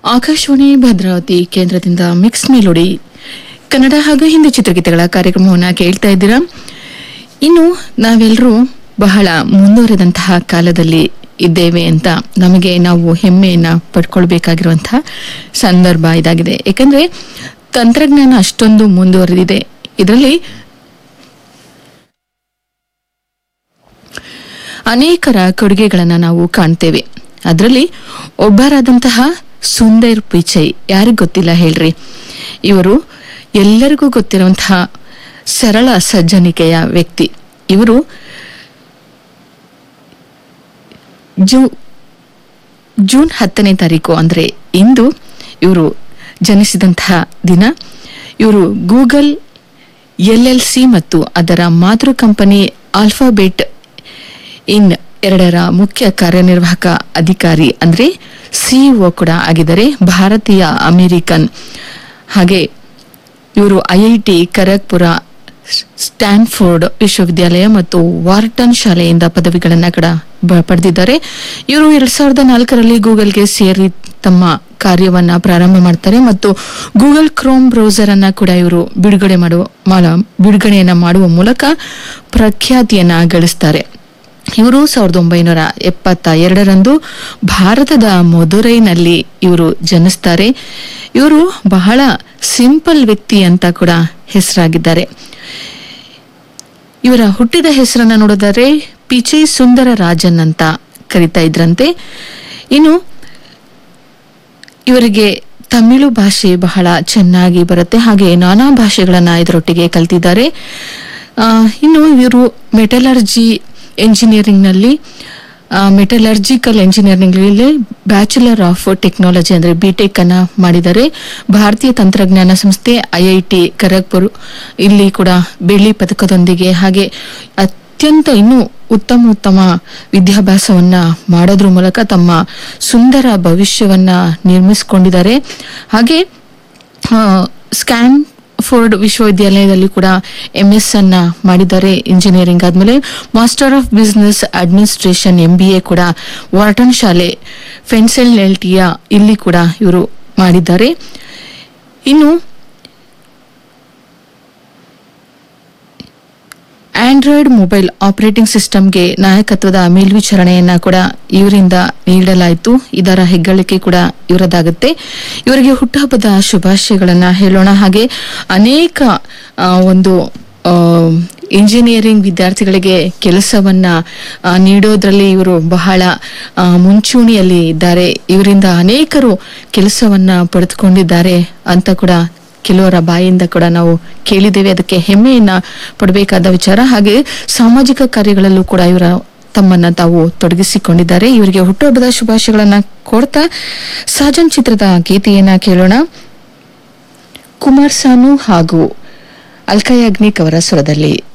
ಆಕಾಶವಾಣಿ ಭದ್ರಾವತಿ ಕೇಂದ್ರದಿಂದ mix melody Kannada ಹಾಗೂ ಹಿಂದಿ ಚಿತ್ರಗೀತೆಗಳ ಕಾರ್ಯಕ್ರಮವನ್ನು ಕೇಳ್ತಾ ಇದ್ದೀರಾ ಇನ್ನು ನಾವೆಲ್ಲರೂ ಬಹಳ ಮುಂದುವರೆದಂತಹ ಕಾಲದಲ್ಲಿ ಇದ್ದೇವೆ ಅಂತ ನಮಗೆ ನಾವು ಹೆಮ್ಮೆಯನ್ನ ಪಡ್ಕೊಳ್ಬೇಕಾಗಿರುವಂತಹ ಸಂದರ್ಭ ಇದಾಗಿದೆ ಯಾಕಂದ್ರೆ ತಂತ್ರಜ್ಞಾನ ಅಷ್ಟೊಂದು ಮುಂದುವರೆದಿದೆ ಇದರಲ್ಲಿ ಅನೇಕರ ಕೊಡುಗೆಗಳನ್ನು ನಾವು ಕಾಣ್ತೇವೆ ಅದರಲ್ಲಿ ಒಬ್ಬರಾದಂತಹ ಸುಂದರ್ ಪಿಚೈ ಯಾರಿಗ್ ಗೊತ್ತಿಲ್ಲ ಹೇಳ್ರಿ ಇವರು ಎಲ್ಲರಿಗೂ ಗೊತ್ತಿರುವಂತಹ ಸರಳ ಸಜ್ಜನಿಕೆಯ ವ್ಯಕ್ತಿ ಇವರು ಜೂ ಜೂನ್ ಹತ್ತನೇ ತಾರೀಕು ಅಂದ್ರೆ ಇಂದು ಇವರು ಜನಿಸಿದಂತಹ ದಿನ ಇವರು ಗೂಗಲ್ ಎಲ್ಎಲ್ಸಿ ಮತ್ತು ಅದರ ಮಾತೃ ಕಂಪನಿ ಆಲ್ಫಾಬೆಟ್ ಇನ್ ಎರಡರ ಮುಖ್ಯ ಕಾರ್ಯನಿರ್ವಾಹಕ ಅಧಿಕಾರಿ ಅಂದ್ರೆ ಸಿಇಒ ಕೂಡ ಆಗಿದ್ದಾರೆ ಭಾರತೀಯ ಅಮೆರಿಕನ್ ಹಾಗೆ ಇವರು ಐಐಟಿ ಖರಗ್ಪುರ ಸ್ಟ್ಯಾನ್ಫೋರ್ಡ್ ವಿಶ್ವವಿದ್ಯಾಲಯ ಮತ್ತು ವಾರ್ಟನ್ ಶಾಲೆಯಿಂದ ಪದವಿಗಳನ್ನ ಕೂಡ ಬ- ಪಡೆದಿದ್ದಾರೆ ಇವರು ಎರಡ್ ಸಾವಿರದ ನಾಲ್ಕರಲ್ಲಿ ಗೂಗಲ್ಗೆ ಸೇರಿ ತಮ್ಮ ಕಾರ್ಯವನ್ನ ಪ್ರಾರಂಭ ಮಾಡ್ತಾರೆ ಮತ್ತು ಗೂಗಲ್ ಕ್ರೋಮ್ ಬ್ರೌಸರ್ ಅನ್ನ ಕೂಡ ಇವರು ಬಿಡುಗಡೆ ಮಾಡುವ ಮಾಡ- ಬಿಡುಗಡೆಯನ್ನ ಮಾಡುವ ಮೂಲಕ ಪ್ರಖ್ಯಾತಿಯನ್ನ ಗಳಿಸ್ತಾರೆ ಇವರು ಸಾವಿರದ ಒಂಬೈನೂರ ಎಪ್ಪತ್ತ ಎರಡರಂದು ಭಾರತದ ಮಧುರೈನಲ್ಲಿ ಇವರು ಜನಿಸ್ತಾರೆ ಇವರು ಬಹಳ ಸಿಂಪಲ್ ವ್ಯಕ್ತಿ ಅಂತ ಕೂಡ ಹೆಸರಾಗಿದ್ದಾರೆ ಇವರ ಹುಟ್ಟಿದ ಹೆಸರನ್ನ ನೋಡಿದರೆ ಪಿಚೈ ಸುಂದರ ರಾಜನ್ ಅಂತ ಕರಿತಾ ಇದ್ರಂತೆ ಇನ್ನು ಇವರಿಗೆ ತಮಿಳು ಭಾಷೆ ಬಹಳ ಚೆನ್ನಾಗಿ ಬರುತ್ತೆ ಹಾಗೆ ನಾನಾ ಭಾಷೆಗಳನ್ನ ಇದರೊಟ್ಟಿಗೆ ಕಲ್ತಿದ್ದಾರೆ ಆ, ಇನ್ನು ಇವರು ಮೆಟಲರ್ಜಿ ಎಂಜಿನಿಯರಿಂಗ್ನಲ್ಲಿ ಮೆಟಲರ್ಜಿಕಲ್ ಎಂಜಿನಿಯರಿಂಗ್ನಲ್ಲಿ ಬ್ಯಾಚುಲರ್ ಆಫ್ ಟೆಕ್ನಾಲಜಿ ಅಂದರೆ ಬಿ ಟೆಕ್ ಅನ್ನ ಮಾಡಿದ್ದಾರೆ ಭಾರತೀಯ ತಂತ್ರಜ್ಞಾನ ಸಂಸ್ಥೆ ಐಐಟಿ ಖರಗ್ಪುರ್ ಇಲ್ಲಿ ಕೂಡ ಬೆಳ್ಳಿ ಪದಕದೊಂದಿಗೆ ಹಾಗೆ ಅತ್ಯಂತ ಇನ್ನೂ ಉತ್ತಮ ಉತ್ತಮ ವಿದ್ಯಾಭ್ಯಾಸವನ್ನ ಮಾಡೋದ್ರ ಮೂಲಕ ತಮ್ಮ ಸುಂದರ ಭವಿಷ್ಯವನ್ನ ನಿರ್ಮಿಸಿಕೊಂಡಿದ್ದಾರೆ ಹಾಗೆ ಆ, ಸ್ಕ್ಯಾನ್ ಫೋರ್ಡ್ ವಿಶ್ವವಿದ್ಯಾಲಯದಲ್ಲಿ ಕೂಡ ಎಂ ಎಸ್ ಅನ್ನ ಮಾಡಿದ್ದಾರೆ ಇಂಜಿನಿಯರಿಂಗ್ ಆದ್ಮೇಲೆ master of business administration M B A ಕೂಡ ವಾರ್ಟನ್ ಶಾಲೆ ಫೆನ್ಸೆಲ್ ಎಲ್ಟಿಯ ಇಲ್ಲಿ ಕೂಡ ಇವರು ಮಾಡಿದ್ದಾರೆ ಇನ್ನು ಆಂಡ್ರಾಯ್ಡ್ ಮೊಬೈಲ್ ಆಪರೇಟಿಂಗ್ ಸಿಸ್ಟಮ್ಗೆ ನಾಯಕತ್ವದ ಮೇಲ್ವಿಚಾರಣೆಯನ್ನ ಕೂಡ ಇವರಿಂದ ನೀಡಲಾಯಿತು ಇದರ ಹೆಗ್ಗಳಿಕೆ ಕೂಡ ಇವರದಾಗುತ್ತೆ ಇವರಿಗೆ ಹುಟ್ಟುಹಬ್ಬದ ಶುಭಾಶಯಗಳನ್ನ ಹೇಳೋಣ ಹಾಗೆ ಅನೇಕ ಆ, ಒಂದು ಆ, ಇಂಜಿನಿಯರಿಂಗ್ ವಿದ್ಯಾರ್ಥಿಗಳಿಗೆ ಕೆಲಸವನ್ನ ಆ, ನೀಡೋದ್ರಲ್ಲಿ ಇವರು ಬಹಳ ಆ, ಮುಂಚೂಣಿಯಲ್ಲಿ ಇದ್ದಾರೆ ಇವರಿಂದ ಅನೇಕರು ಕೆಲಸವನ್ನ ಪಡೆದುಕೊಂಡಿದ್ದಾರೆ ಅಂತ ಕೂಡ ಕೆಲವರ ಬಾಯಿಂದ ಕೂಡ ನಾವು ಕೇಳಿದ್ದೇವೆ ಅದಕ್ಕೆ ಹೆಮ್ಮೆಯನ್ನ ಪಡಬೇಕಾದ ವಿಚಾರ ಹಾಗೆ ಸಾಮಾಜಿಕ ಕಾರ್ಯಗಳಲ್ಲೂ ಕೂಡ ಇವರ ತಮ್ಮನ್ನ ತಾವು ತೊಡಗಿಸಿಕೊಂಡಿದ್ದಾರೆ ಇವರಿಗೆ ಹುಟ್ಟುಹಬ್ಬದ ಶುಭಾಶಯಗಳನ್ನ ಕೊಡ್ತಾ ಸಾಜನ್ ಚಿತ್ರದ ಗೀತೆಯನ್ನ ಕೇಳೋಣ ಕುಮಾರ್ ಸಾನು ಹಾಗೂ ಅಲ್ಕಯಾಗ್ನಿಕ್ ಅವರ ಸ್ವರದಲ್ಲಿ